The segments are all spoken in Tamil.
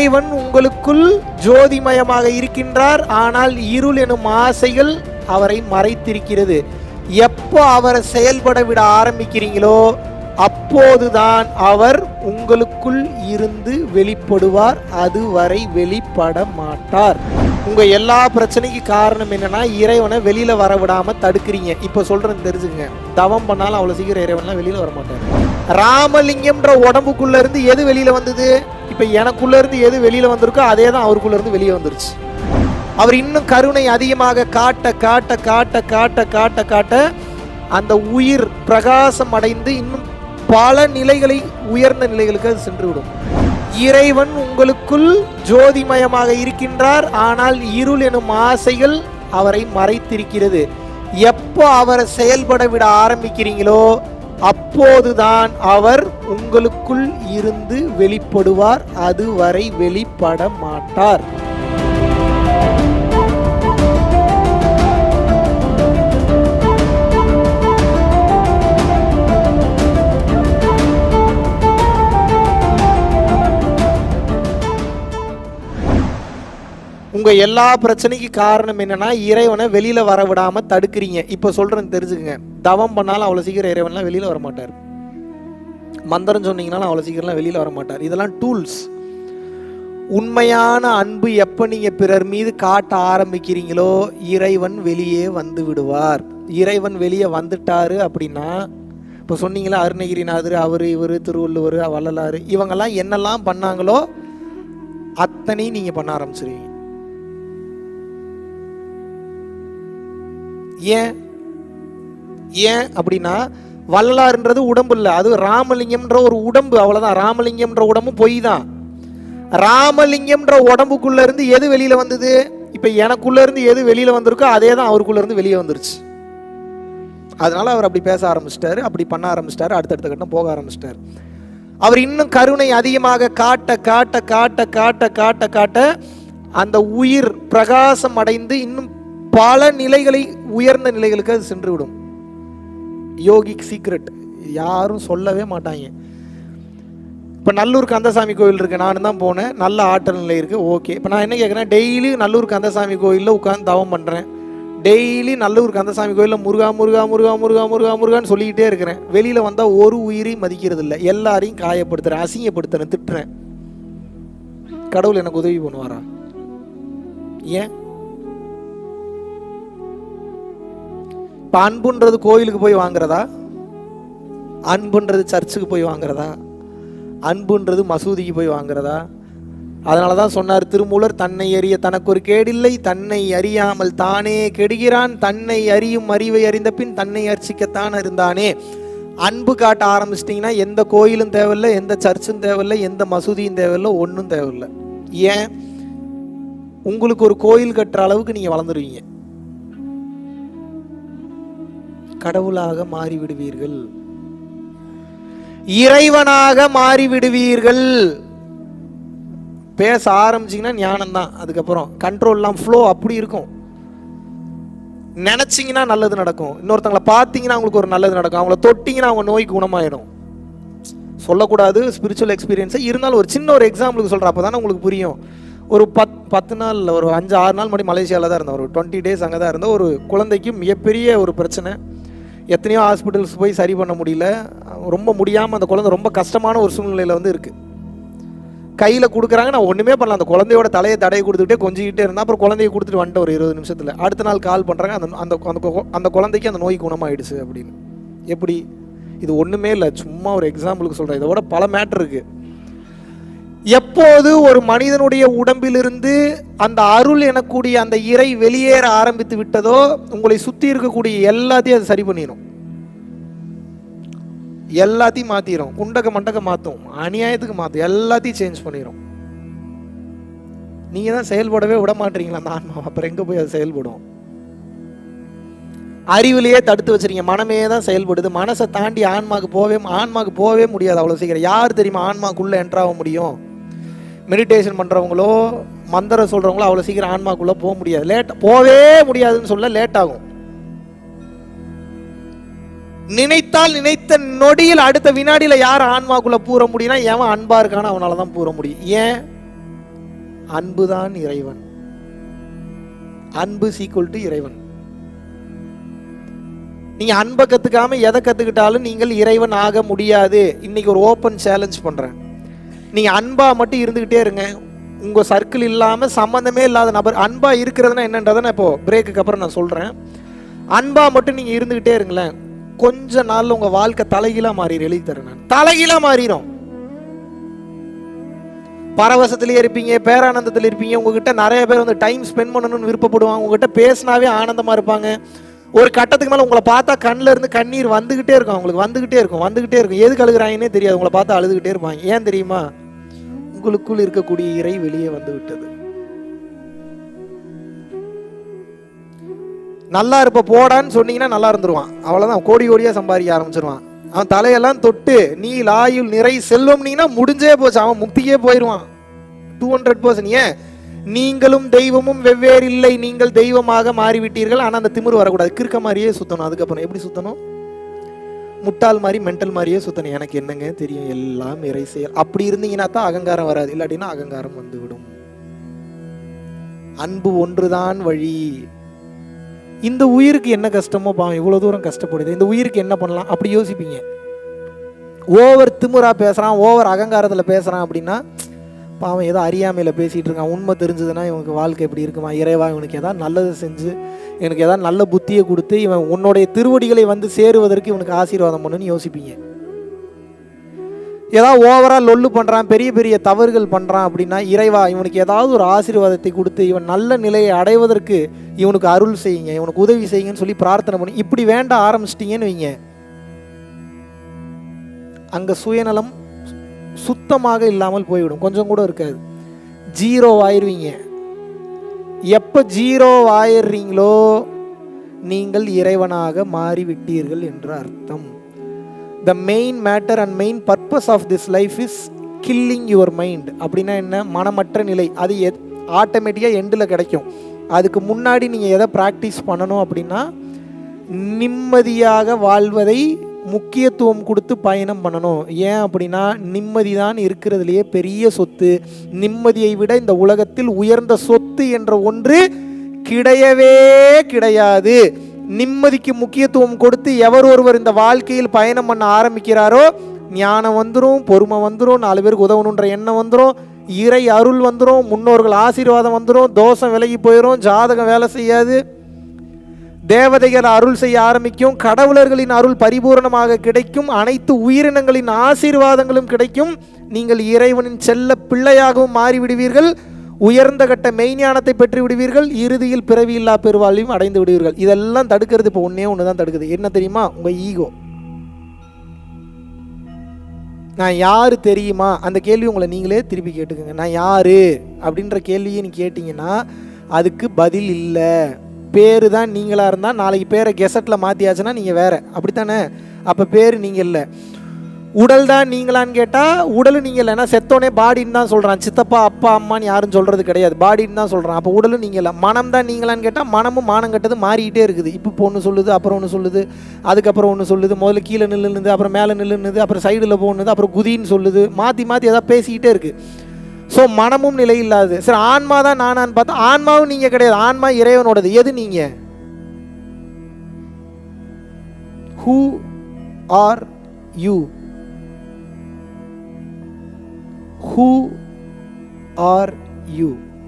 இறைவன் உங்களுக்குள் ஜோதிமயமாக இருக்கின்றார் ஆனால் இருள் எனும் ஆசைகள் அவரை மறைத்திருக்கிறது எப்போ அவரை செயல்பட விட ஆரம்பிக்கிறீங்களோ அப்போதுதான் அவர் உங்களுக்குள் இருந்து வெளிப்படுவார் அதுவரை வெளிப்பட மாட்டார் உங்க எல்லா பிரச்சனைக்கு காரணம் என்னன்னா இறைவனை வெளியில வர விடாம தடுக்கிறீங்க இப்ப சொல்றேன் தெரிஞ்சுங்க தவம் பண்ணாலும் அவ்வளவு சீக்கிரம் இறைவன்லாம் வெளியில வர மாட்டார் ராமலிங்கம்ன்ற உடம்புக்குள்ள இருந்து எது வெளியில வந்தது இப்ப எனக்குள்ள இருந்து எது வெளியில வந்திருக்கோ அதே தான் அவருக்குள்ள இருந்து வெளியே வந்துருச்சு அவர் இன்னும் கருணை அதிகமாக காட்ட காட்ட காட்ட காட்ட காட்ட காட்ட அந்த உயிர் பிரகாசம் அடைந்து இன்னும் பல நிலைகளை உயர்ந்த நிலைகளுக்கு அது சென்று விடும் இறைவன் உங்களுக்குள் ஜோதிமயமாக இருக்கின்றார் ஆனால் இருள் எனும் ஆசைகள் அவரை மறைத்திருக்கிறது எப்போ அவரை செயல்பட விட ஆரம்பிக்கிறீங்களோ அப்போதுதான் அவர் உங்களுக்குள் இருந்து வெளிப்படுவார் அதுவரை வெளிப்பட மாட்டார் உங்க எல்லா பிரச்சனைக்கு காரணம் என்னன்னா இறைவனை வெளியில வர விடாம தடுக்கிறீங்க இப்ப சொல்றேன் தெரிஞ்சுக்கங்க தவம் பண்ணாலும் அவ்வளவு சீக்கிரம் இறைவன்லாம் வெளியில வர மாட்டார் மந்திரம் சொன்னீங்கனாலும் அவ்வளவு சீக்கிரம்லாம் வெளியில வர மாட்டார் இதெல்லாம் டூல்ஸ் உண்மையான அன்பு எப்ப நீங்க பிறர் மீது காட்ட ஆரம்பிக்கிறீங்களோ இறைவன் வெளியே வந்து விடுவார் இறைவன் வெளியே வந்துட்டாரு அப்படின்னா இப்போ சொன்னீங்களா அருணகிரிநாதர் அவரு இவர் திருவள்ளுவர் வள்ளலார் இவங்கெல்லாம் என்னெல்லாம் பண்ணாங்களோ அத்தனையும் நீங்க பண்ண ஆரம்பிச்சிருவீங்க ஏன் ஏன் அப்படின்னா வள்ளலார்ன்றது உடம்பு இல்லை அது ராமலிங்கம்ன்ற ஒரு உடம்பு அவ்வளவுதான் ராமலிங்கம்ன்ற உடம்பு பொய் தான் ராமலிங்கம்ன்ற உடம்புக்குள்ள இருந்து எது வெளியில வந்தது இப்ப எனக்குள்ள இருந்து எது வெளியில வந்திருக்கோ அதே தான் அவருக்குள்ள இருந்து வெளியே வந்துருச்சு அதனால அவர் அப்படி பேச ஆரம்பிச்சிட்டாரு அப்படி பண்ண ஆரம்பிச்சிட்டாரு அடுத்தடுத்த கட்டம் போக ஆரம்பிச்சிட்டாரு அவர் இன்னும் கருணை அதிகமாக காட்ட காட்ட காட்ட காட்ட காட்ட காட்ட அந்த உயிர் பிரகாசம் அடைந்து இன்னும் பல நிலைகளை உயர்ந்த நிலைகளுக்கு அது சென்று விடும் யோகிக் சீக்ரெட் யாரும் சொல்லவே மாட்டாங்க இப்போ நல்லூர் கந்தசாமி கோயில் இருக்கு நானும் தான் போனேன் நல்ல ஆற்றல் நிலை இருக்கு ஓகே இப்போ நான் என்ன கேட்குறேன் டெய்லி நல்லூர் கந்தசாமி கோயிலில் உட்காந்து தவம் பண்ணுறேன் டெய்லி நல்லூர் கந்தசாமி கோயிலில் முருகா முருகா முருகா முருகா முருகா முருகான்னு சொல்லிக்கிட்டே இருக்கிறேன் வெளியில் வந்தால் ஒரு உயிரையும் மதிக்கிறது இல்லை எல்லாரையும் காயப்படுத்துறேன் அசிங்கப்படுத்துறேன் திட்டுறேன் கடவுள் எனக்கு உதவி பண்ணுவாரா ஏன் இப்போ அன்புன்றது கோயிலுக்கு போய் வாங்குறதா அன்புன்றது சர்ச்சுக்கு போய் வாங்குறதா அன்புன்றது மசூதிக்கு போய் வாங்குறதா அதனால தான் சொன்னார் திருமூலர் தன்னை அறிய தனக்கு ஒரு கேடில்லை தன்னை அறியாமல் தானே கெடுகிறான் தன்னை அறியும் அறிவை அறிந்த பின் தன்னை அர்ச்சிக்கத்தான் இருந்தானே அன்பு காட்ட ஆரம்பிச்சிட்டிங்கன்னா எந்த கோயிலும் தேவையில்லை எந்த சர்ச்சும் தேவையில்லை எந்த மசூதியும் தேவையில்லை ஒன்றும் தேவையில்லை ஏன் உங்களுக்கு ஒரு கோயில் கட்டுற அளவுக்கு நீங்கள் வளர்ந்துருவீங்க கடவுளாக மாறிவிடுவீர்கள் இறைவனாக மாறிவிடுவீர்கள் பேச ஆரம்பிச்சிங்கன்னா ஞானம் தான் அதுக்கப்புறம் கண்ட்ரோல்லாம் ஃப்ளோ அப்படி இருக்கும் நினச்சிங்கன்னா நல்லது நடக்கும் இன்னொருத்தவங்களை பார்த்தீங்கன்னா அவங்களுக்கு ஒரு நல்லது நடக்கும் அவங்கள தொட்டிங்கன்னா அவங்க நோய்க்கு குணமாயிடும் சொல்லக்கூடாது ஸ்பிரிச்சுவல் எக்ஸ்பீரியன்ஸை இருந்தாலும் ஒரு சின்ன ஒரு எக்ஸாம்பிளுக்கு சொல்கிறேன் அப்போ தானே உங்களுக்கு புரியும் ஒரு பத் பத்து நாள் இல்ல, ஒரு அஞ்சு ஆறு நாள் முன்னாடி மலேசியாவில் தான் இருந்தேன் ஒரு டுவெண்ட்டி டேஸ் அங்கே தான் இருந்தேன் ஒரு குழந்தைக்கு மிகப்பெரிய ஒரு பிரச்சனை எத்தனையோ ஹாஸ்பிட்டல்ஸ் போய் சரி பண்ண முடியல ரொம்ப முடியாமல் அந்த குழந்தை ரொம்ப கஷ்டமான ஒரு சூழ்நிலையில் வந்து இருக்குது கையில் கொடுக்குறாங்க நான் ஒன்றுமே பண்ணல அந்த குழந்தையோட தலையை தடையை கொடுத்துக்கிட்டே கொஞ்சிக்கிட்டே இருந்தேன் அப்புறம் குழந்தைய கொடுத்துட்டு வந்துட்டு ஒரு இருபது நிமிஷத்தில் அடுத்த நாள் கால் பண்ணுறாங்க அந்த அந்த அந்த கொ- அந்த குழந்தைக்கு அந்த நோய் குணமாயிடுச்சு அப்படின்னு எப்படி இது ஒன்றுமே இல்லை சும்மா ஒரு எக்ஸாம்பிளுக்கு சொல்கிறேன் இதை விட பல மேட்டர் இருக்குது எப்போது ஒரு மனிதனுடைய உடம்பிலிருந்து அந்த அருள் எனக்கூடிய அந்த இறை வெளியேற ஆரம்பித்து விட்டதோ உங்களை சுற்றி இருக்கக்கூடிய எல்லாத்தையும் அது சரி பண்ணிடும் எல்லாத்தையும் மாத்திரும் குண்டக்க மண்டக்க மாற்றும் அநியாயத்துக்கு மாற்றும் எல்லாத்தையும் சேஞ்ச் பண்ணிடும் நீங்க தான் செயல்படவே விட மாட்டீங்களா அந்த ஆன்மா அப்புறம் எங்க போய் அது செயல்படும் அறிவிலேயே தடுத்து வச்சிருக்கீங்க மனமே தான் செயல்படுது மனசை தாண்டி ஆன்மாக்கு போவே ஆன்மாக்கு போவே முடியாது அவ்வளோ சீக்கிரம் யார் தெரியுமா ஆன்மாக்குள்ள என்ட்ராக முடியும் மெடிடேஷன் பண்றவங்களோ மந்திரம் சொல்றவங்களோ அவ்வளோ சீக்கிரம் ஆன்மாக்குள்ள போக முடியாது லேட் போவே முடியாதுன்னு சொல்ல லேட் ஆகும் நினைத்தால் நினைத்த நொடியில் அடுத்த வினாடியில யார் ஆன்மாக்குள்ள பூர முடியும்னா எவன் அன்பா இருக்கானோ அவனால தான் பூர முடியும் ஏன் அன்புதான் இறைவன் அன்பு சீக்குவல் டு இறைவன் நீங்க அன்பை கத்துக்காம எதை கத்துக்கிட்டாலும் நீங்கள் இறைவன் ஆக முடியாது இன்னைக்கு ஒரு ஓப்பன் சேலஞ்ச் பண்றேன் நீங்க அன்பா மட்டும் இருந்துகிட்டே இருங்க உங்க சர்க்கிள் இல்லாம சம்பந்தமே இல்லாத நபர் அன்பா இருக்கிறதுனா என்னன்றதை நான் இப்போ பிரேக்குக்கு அப்புறம் நான் சொல்றேன் அன்பா மட்டும் நீங்க இருந்துகிட்டே இருங்களேன் கொஞ்ச நாள்ல உங்க வாழ்க்கை தலைகீழா மாறிடும் எழுதி தரேன் நான் தலைகீழா மாறிடும் பரவசத்திலே இருப்பீங்க பேரானந்தத்தில் இருப்பீங்க உங்ககிட்ட நிறைய பேர் வந்து டைம் ஸ்பெண்ட் பண்ணணும்னு விருப்பப்படுவாங்க உங்ககிட்ட பேசினாவே ஆனந்தமா இருப்பாங்க ஒரு கட்டத்துக்கு மேல உங்களை பார்த்தா கண்ணுல இருந்து கண்ணீர் வந்துகிட்டே இருக்கும் அவங்களுக்கு வந்துகிட்டே இருக்கும் வந்துகிட்டே இருக்கும் எதுக்கு அழுகுறாங்கன்னே தெரியாது உங்களை பார்த்தா அழுதுகிட்டே இருப்பாங்க ஏன் தெரியுமா உங்களுக்குள் இருக்கக்கூடிய இறை வெளியே வந்து விட்டது நல்லா இருப்ப போடான்னு சொன்னீங்கன்னா நல்லா இருந்துருவான் அவ்வளவுதான் கோடி கோடியா சம்பாதிக்க ஆரம்பிச்சிருவான் அவன் தலையெல்லாம் தொட்டு நீ லாயுள் நிறை செல்வம்னீங்கன்னா முடிஞ்சே போச்சு அவன் முக்திக்கே போயிடுவான் டூ ஹண்ட்ரட் பர்சன்ட் ஏன் நீங்களும் தெய்வமும் வெவ்வேறு இல்லை நீங்கள் தெய்வமாக மாறிவிட்டீர்கள் ஆனால் அந்த திமிரு வரக்கூடாது கிறுக்க மாதிரியே சுத்தணும் அதுக்கப்புறம் எப்படி சுத்தணும் முட்டாள் மாதிரி மென்டல் மாதிரியே சுத்தணும் எனக்கு என்னங்க தெரியும் எல்லாம் இறை செயல் அப்படி இருந்தீங்கன்னா தான் அகங்காரம் வராது இல்லாட்டினா அகங்காரம் வந்துவிடும் அன்பு ஒன்றுதான் வழி இந்த உயிருக்கு என்ன கஷ்டமோ பாவம் இவ்வளோ தூரம் கஷ்டப்படுது இந்த உயிருக்கு என்ன பண்ணலாம் அப்படி யோசிப்பீங்க ஓவர் திமுறா பேசுகிறான் ஓவர் அகங்காரத்தில் பேசுகிறான் அப்படின்னா பாவம் ஏதோ அறியாமையில் பேசிகிட்டு இருக்கான் உண்மை தெரிஞ்சதுன்னா இவனுக்கு வாழ்க்கை எப்படி இருக்குமா இறைவா இவனுக்கு ஏதாவது நல்லது செஞ்சு எனக்கு ஏதாவது நல்ல புத்தியை கொடுத்து இவன் உன்னுடைய திருவடிகளை வந்து சேருவதற்கு இவனுக்கு ஆசீர்வாதம் பண்ணுன்னு யோசிப்பீங்க ஏதாவது ஓவரா லொல்லு பண்ணுறான் பெரிய பெரிய தவறுகள் பண்ணுறான் அப்படின்னா இறைவா இவனுக்கு ஏதாவது ஒரு ஆசீர்வாதத்தை கொடுத்து இவன் நல்ல நிலையை அடைவதற்கு இவனுக்கு அருள் செய்யுங்க இவனுக்கு உதவி செய்யுங்கன்னு சொல்லி பிரார்த்தனை பண்ணி இப்படி வேண்ட ஆரம்பிச்சிட்டிங்கன்னு வைங்க அங்கே சுயநலம் சுத்தமாக இல்லாமல் போய்விடும் கொஞ்சம் கூட இருக்காது ஜீரோ ஆயிருவீங்க எப்போ ஜீரோ ஆயிடுறீங்களோ நீங்கள் இறைவனாக மாறிவிட்டீர்கள் என்று அர்த்தம் the main matter and main purpose of this life is killing your mind அப்படின்னா என்ன மனமற்ற நிலை அது எத் ஆட்டோமேட்டிக்காக எண்டில் கிடைக்கும் அதுக்கு முன்னாடி நீங்கள் எதை ப்ராக்டிஸ் பண்ணணும் அப்படின்னா நிம்மதியாக வாழ்வதை முக்கியத்துவம் கொடுத்து பயணம் பண்ணணும் ஏன் அப்படின்னா நிம்மதி தான் இருக்கிறதுலையே பெரிய சொத்து நிம்மதியை விட இந்த உலகத்தில் உயர்ந்த சொத்து என்ற ஒன்று கிடையவே கிடையாது நிம்மதிக்கு முக்கியத்துவம் கொடுத்து எவர் ஒருவர் இந்த வாழ்க்கையில் பயணம் பண்ண ஆரம்பிக்கிறாரோ ஞானம் வந்துடும் பொறுமை வந்துடும் நாலு பேருக்கு உதவணுன்ற எண்ணம் வந்துடும் இறை அருள் வந்துடும் முன்னோர்கள் ஆசீர்வாதம் வந்துடும் தோஷம் விலகி போயிடும் ஜாதகம் வேலை செய்யாது தேவதைகள் அருள் செய்ய ஆரம்பிக்கும் கடவுளர்களின் அருள் பரிபூரணமாக கிடைக்கும் அனைத்து உயிரினங்களின் ஆசீர்வாதங்களும் கிடைக்கும் நீங்கள் இறைவனின் செல்ல பிள்ளையாகவும் மாறிவிடுவீர்கள் உயர்ந்த கட்ட மெய்ஞானத்தை பெற்று விடுவீர்கள் இறுதியில் பிறவியில்லா பெருவாழ்வையும் அடைந்து விடுவீர்கள் இதெல்லாம் தடுக்கிறது இப்போ ஒன்றே ஒன்று தான் தடுக்குது என்ன தெரியுமா உங்கள் ஈகோ நான் யாரு தெரியுமா அந்த கேள்வி உங்களை நீங்களே திருப்பி கேட்டுக்கோங்க நான் யாரு அப்படின்ற கேள்வியை நீ கேட்டிங்கன்னா அதுக்கு பதில் இல்லை பேரு தான் நீங்களாக இருந்தால் நாளைக்கு பேரை கெசட்டில் மாற்றியாச்சுன்னா நீங்கள் வேற அப்படித்தானே அப்போ பேர் நீங்கள் இல்லை உடல் தான் நீங்களான்னு கேட்டால் உடல் நீங்கள் இல்லைன்னா செத்தோனே பாடின்னு தான் சொல்கிறான் சித்தப்பா அப்பா அம்மான்னு யாரும் சொல்கிறது கிடையாது பாடின்னு தான் சொல்கிறான் அப்போ உடலும் நீங்கள் இல்லை மனம் தான் நீங்களான்னு கேட்டால் மனமும் மானம் கட்டது மாறிக்கிட்டே இருக்குது இப்போ இப்போ ஒன்று சொல்லுது அப்புறம் ஒன்று சொல்லுது அதுக்கப்புறம் ஒன்று சொல்லுது முதல்ல கீழே நில்லுனுது அப்புறம் மேலே நில்லுனுது அப்புறம் சைடில் போகணுது அப்புறம் குதின்னு சொல்லுது மாற்றி மாற்றி எதாவது பேசிக்கிட்டே இருக்குது ஸோ மனமும் நிலை இல்லாது சரி ஆன்மா தான் நானான்னு பார்த்தா ஆன்மாவும் நீங்கள் கிடையாது ஆன்மா இறைவனோடது எது நீங்கள் who are you who are you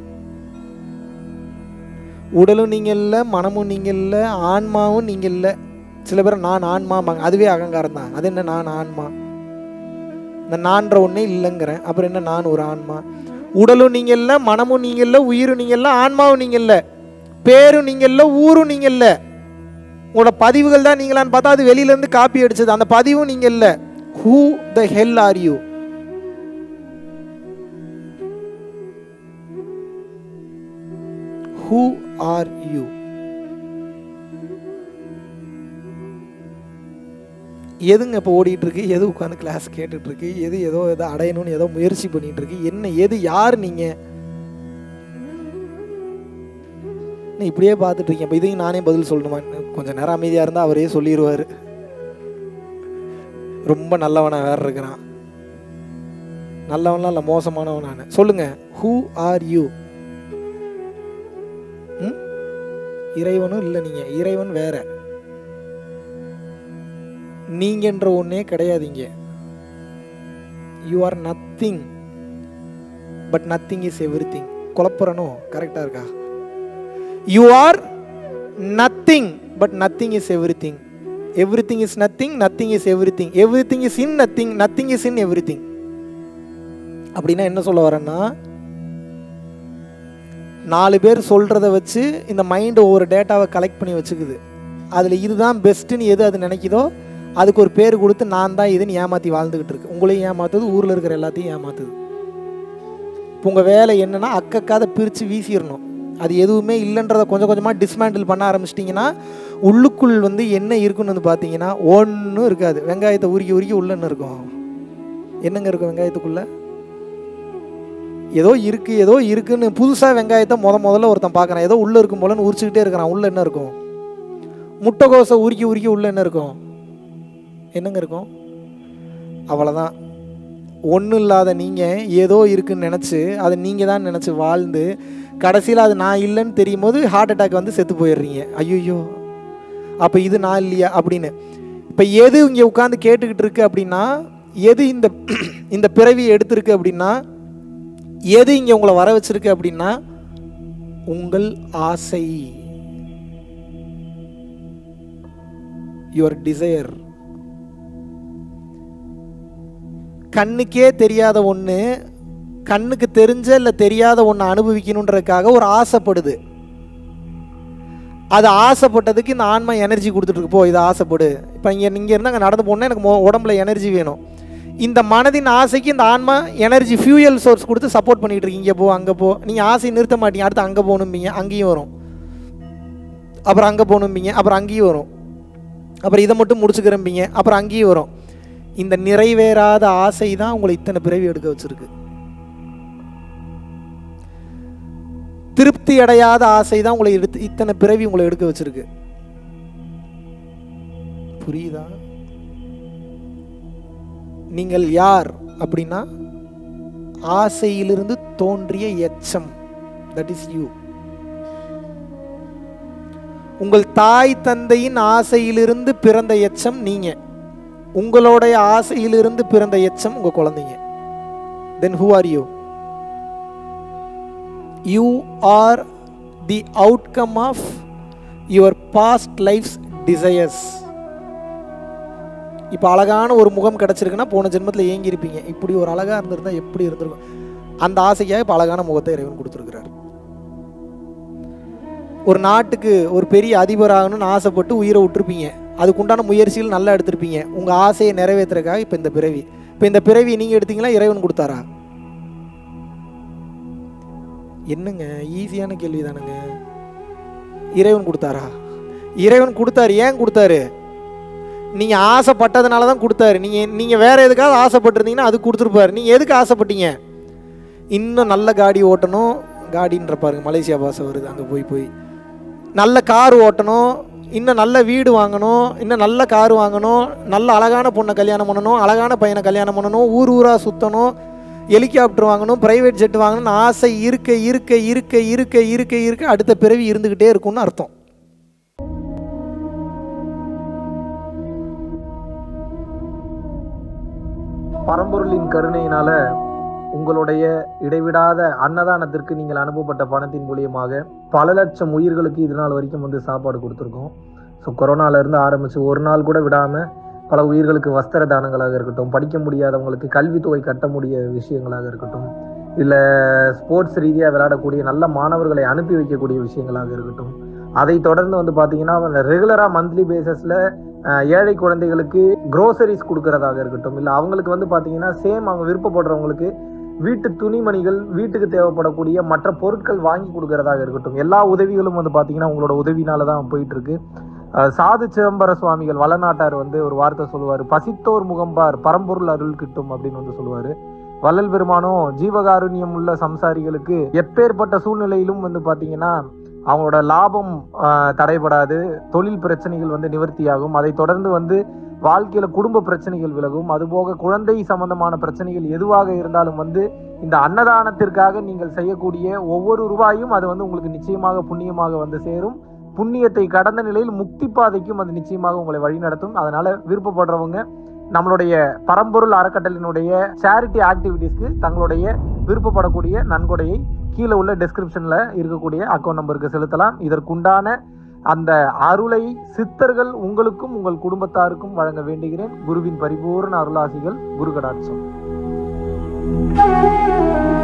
உடலும் நீங்கள் இல்லை மனமும் நீங்கள் இல்லை ஆன்மாவும் நீங்கள் இல்லை சில பேர் நான் ஆன்மாம்பாங்க அதுவே அகங்காரம் தான் அது என்ன நான் ஆன்மா இந்த நான்ற ஒன்றே இல்லைங்கிறேன் அப்புறம் என்ன நான் ஒரு ஆன்மா உடலும் நீங்கள் இல்லை மனமும் நீங்கள் இல்லை உயிரும் நீங்கள் இல்லை ஆன்மாவும் நீங்கள் இல்லை பேரும் நீங்கள் இல்லை ஊரும் நீங்கள் இல்லை உங்களோட பதிவுகள் தான் நீங்களான்னு பார்த்தா அது வெளியிலேருந்து காப்பி அடிச்சது அந்த பதிவும் நீங்கள் இல்லை who the hell are you who are you எதுங்க இப்போ ஓடிட்டு இருக்கு எது உட்காந்து கிளாஸ் கேட்டுட்டு இருக்கு எது ஏதோ ஏதோ அடையணும்னு ஏதோ முயற்சி பண்ணிட்டு இருக்கு என்ன எது யார் நீங்க நான் இப்படியே பார்த்துட்டு இருக்கேன் இப்போ இதையும் நானே பதில் சொல்லணுமா கொஞ்சம் நேரம் அமைதியாக இருந்தால் அவரே சொல்லிடுவார் ரொம்ப நல்லவனா வேற இருக்கிறான் நல்லவன்லாம் இல்லை மோசமானவன் நான் சொல்லுங்க ஹூ ஆர் யூ இறைவனும் இல்லை நீங்க இறைவன் வேற நீங்கன்ற ஒன்னே கிடையாதுங்க you are nothing but nothing is everything குழப்பறனோ கரெக்டாக இருக்கா you are nothing but nothing is everything everything is nothing nothing is everything everything is in nothing nothing is in everything அப்படின்னா என்ன சொல்ல வரேன்னா நாலு பேர் சொல்கிறத வச்சு இந்த மைண்டு ஒவ்வொரு டேட்டாவை கலெக்ட் பண்ணி வச்சுக்குது அதில் இதுதான் பெஸ்ட்டுன்னு எது அது நினைக்குதோ அதுக்கு ஒரு பேர் கொடுத்து நான் தான் இதுன்னு ஏமாற்றி வாழ்ந்துக்கிட்டு இருக்கு உங்களையும் ஏமாத்துது ஊரில் இருக்கிற எல்லாத்தையும் ஏமாத்துது இப்போ உங்கள் வேலை என்னன்னா அக்கக்காத பிரித்து வீசிடணும் அது எதுவுமே இல்லைன்றதை கொஞ்சம் கொஞ்சமாக டிஸ்மேண்டில் பண்ண ஆரம்பிச்சிட்டிங்கன்னா உள்ளுக்குள் வந்து என்ன இருக்குன்னு வந்து பார்த்தீங்கன்னா ஒன்றும் இருக்காது வெங்காயத்தை உருக்கி உருக்கி உள்ளன்னு இருக்கும் என்னங்க இருக்கும் வெங்காயத்துக்குள்ளே ஏதோ இருக்கு ஏதோ இருக்குன்னு புதுசாக வெங்காயத்தை முத முதல்ல ஒருத்தன் பார்க்குறான் ஏதோ உள்ளே இருக்கும் போலன்னு உரிச்சுக்கிட்டே இருக்கிறான் உள்ளே என்ன இருக்கும் முட்டைகோசை உருக்கி உருக்கி உள்ளே என்ன இருக்கும் என்னங்க இருக்கும் அவ்வளோதான் ஒன்றும் இல்லாத நீங்கள் ஏதோ இருக்குன்னு நினச்சி அதை நீங்கள் தான் நினச்சி வாழ்ந்து கடைசியில் அது நான் இல்லைன்னு தெரியும் போது ஹார்ட் அட்டாக் வந்து செத்து போயிடுறீங்க ஐயோ அப்போ இது நான் இல்லையா அப்படின்னு இப்போ எது இங்கே உட்காந்து கேட்டுக்கிட்டு இருக்கு அப்படின்னா எது இந்த இந்த பிறவி எடுத்திருக்கு அப்படின்னா எது இங்கே உங்களை வர வச்சிருக்கு அப்படின்னா உங்கள் ஆசை யுவர் டிசையர் கண்ணுக்கே தெரியாத ஒன்று கண்ணுக்கு தெரிஞ்ச இல்லை தெரியாத ஒன்று அனுபவிக்கணுன்றதுக்காக ஒரு ஆசைப்படுது அது ஆசைப்பட்டதுக்கு இந்த ஆன்மா எனர்ஜி கொடுத்துட்டு இருக்கு போ இதை ஆசைப்படு இப்போ இங்கே நீங்கள் இருந்தால் அங்கே நடந்து போனால் எனக்கு மொ- உடம்புல எனர்ஜி வேணும் இந்த மனதின் ஆசைக்கு இந்த ஆன்மா எனர்ஜி ஃபியூயல் சோர்ஸ் கொடுத்து சப்போர்ட் பண்ணிட்டு இருக்கு இங்கே போ அங்கே போ நீங்கள் ஆசையை நிறுத்த மாட்டீங்க அடுத்து அங்கே போகணும்பீங்க அங்கேயும் வரும் அப்புறம் அங்கே போகணும்பீங்க அப்புறம் அங்கேயும் வரும் அப்புறம் இதை மட்டும் முடிச்சுக்கிறம்பீங்க அப்புறம் அங்கேயும் வரும் இந்த நிறைவேறாத ஆசை தான் உங்களை இத்தனை பிறவி எடுக்க வச்சிருக்கு திருப்தி அடையாத ஆசை தான் உங்களை எடுத்து இத்தனை பிறவி உங்களை எடுக்க வச்சிருக்கு புரியுதா நீங்கள் யார் அப்படின்னா ஆசையிலிருந்து தோன்றிய எச்சம் தட் இஸ் யூ உங்கள் தாய் தந்தையின் ஆசையிலிருந்து பிறந்த எச்சம் நீங்க உங்களுடைய ஆசையிலிருந்து பிறந்த எச்சம் உங்க குழந்தைங்க then who are you you are the outcome of your past life's desires இப்போ அழகான ஒரு முகம் கிடச்சிருக்குன்னா போன ஜென்மத்தில் ஏங்கி இருப்பீங்க இப்படி ஒரு அழகாக இருந்திருந்தா எப்படி இருந்திருக்கும் அந்த ஆசைக்காக இப்போ அழகான முகத்தை இறைவன் கொடுத்துருக்கிறார் ஒரு நாட்டுக்கு ஒரு பெரிய அதிபர் ஆகணும்னு ஆசைப்பட்டு உயிரை விட்டுருப்பீங்க அதுக்குண்டான முயற்சிகள் நல்லா எடுத்திருப்பீங்க உங்கள் ஆசையை நிறைவேற்றுறதுக்காக இப்போ இந்த பிறவி இப்போ இந்த பிறவி நீங்கள் எடுத்தீங்களா இறைவன் கொடுத்தாரா என்னங்க ஈஸியான கேள்வி தானுங்க இறைவன் கொடுத்தாரா இறைவன் கொடுத்தாரு ஏன் கொடுத்தாரு நீங்கள் ஆசைப்பட்டதுனால தான் கொடுத்தாரு நீங்கள் நீங்கள் வேற எதுக்காவது ஆசைப்பட்டிருந்தீங்கன்னா அது கொடுத்துருப்பாரு நீங்கள் எதுக்கு ஆசைப்பட்டீங்க இன்னும் நல்ல காடி ஓட்டணும் காடின்ற பாருங்க மலேசியா பாசை வருது அங்கே போய் போய் நல்ல கார் ஓட்டணும் இன்னும் நல்ல வீடு வாங்கணும் இன்னும் நல்ல கார் வாங்கணும் நல்ல அழகான பொண்ணை கல்யாணம் பண்ணணும் அழகான பையனை கல்யாணம் பண்ணணும் ஊர் ஊராக சுற்றணும் ஹெலிகாப்டர் வாங்கணும் பிரைவேட் ஜெட் வாங்கணும்னு ஆசை இருக்க இருக்க இருக்க இருக்க இருக்க இருக்க அடுத்த பிறவி இருந்துக்கிட்டே இருக்கும்னு அர்த்தம் பரம்பொருளின் கருணையினால உங்களுடைய இடைவிடாத அன்னதானத்திற்கு நீங்கள் அனுப்பப்பட்ட பணத்தின் மூலியமாக பல லட்சம் உயிர்களுக்கு இது நாள் வரைக்கும் வந்து சாப்பாடு கொடுத்துருக்கோம் ஸோ கொரோனால இருந்து ஆரம்பிச்சு ஒரு நாள் கூட விடாம பல உயிர்களுக்கு வஸ்திர தானங்களாக இருக்கட்டும் படிக்க முடியாதவங்களுக்கு கல்வித்தொகை கட்ட முடிய விஷயங்களாக இருக்கட்டும் இல்லை ஸ்போர்ட்ஸ் ரீதியாக விளையாடக்கூடிய நல்ல மாணவர்களை அனுப்பி வைக்கக்கூடிய விஷயங்களாக இருக்கட்டும் அதை தொடர்ந்து வந்து பார்த்தீங்கன்னா ரெகுலராக மந்த்லி பேசிஸில் ஏழை குழந்தைகளுக்கு க்ரோசரிஸ் கொடுக்கறதாக இருக்கட்டும் இல்லை அவங்களுக்கு வந்து பார்த்தீங்கன்னா சேம் அவங்க விருப்பப்படுறவங்களுக்கு வீட்டு துணிமணிகள் வீட்டுக்கு தேவைப்படக்கூடிய மற்ற பொருட்கள் வாங்கி கொடுக்கறதாக இருக்கட்டும் எல்லா உதவிகளும் வந்து பார்த்தீங்கன்னா உங்களோட உதவினால தான் போயிட்டு இருக்கு அஹ் சாது சிதம்பர சுவாமிகள் வளநாட்டார் வந்து ஒரு வார்த்தை சொல்லுவார் பசித்தோர் முகம்பார் பரம்பொருள் அருள் கிட்டும் அப்படின்னு வந்து சொல்லுவாரு வள்ளல் பெருமானும் ஜீவகாருண்யம் உள்ள சம்சாரிகளுக்கு எப்பேற்பட்ட சூழ்நிலையிலும் வந்து பார்த்தீங்கன்னா அவங்களோட லாபம் ஆஹ், தடைபடாது தொழில் பிரச்சனைகள் வந்து நிவர்த்தியாகும் அதை தொடர்ந்து வந்து வாழ்க்கையில குடும்ப பிரச்சனைகள் விலகும் அதுபோக குழந்தை சம்பந்தமான பிரச்சனைகள் எதுவாக இருந்தாலும் வந்து இந்த அன்னதானத்திற்காக நீங்கள் செய்யக்கூடிய ஒவ்வொரு ரூபாயும் அது வந்து உங்களுக்கு நிச்சயமாக புண்ணியமாக வந்து சேரும் புண்ணியத்தை கடந்த நிலையில் முக்தி பாதைக்கும் அது நிச்சயமாக உங்களை வழிநடத்தும் அதனால விருப்பப்படுறவங்க நம்மளுடைய பரம்பொருள் அறக்கட்டளினுடைய சேரிட்டி ஆக்டிவிட்டீஸ்க்கு தங்களுடைய விருப்பப்படக்கூடிய நன்கொடையை கீழே உள்ள டெஸ்கிரிப்ஷன்ல இருக்கக்கூடிய அக்கௌண்ட் நம்பருக்கு செலுத்தலாம் இதற்குண்டான அந்த அருளை சித்தர்கள் உங்களுக்கும் உங்கள் குடும்பத்தாருக்கும் வழங்க வேண்டுகிறேன் குருவின் பரிபூர்ண அருளாசிகள் குரு கடாட்சம்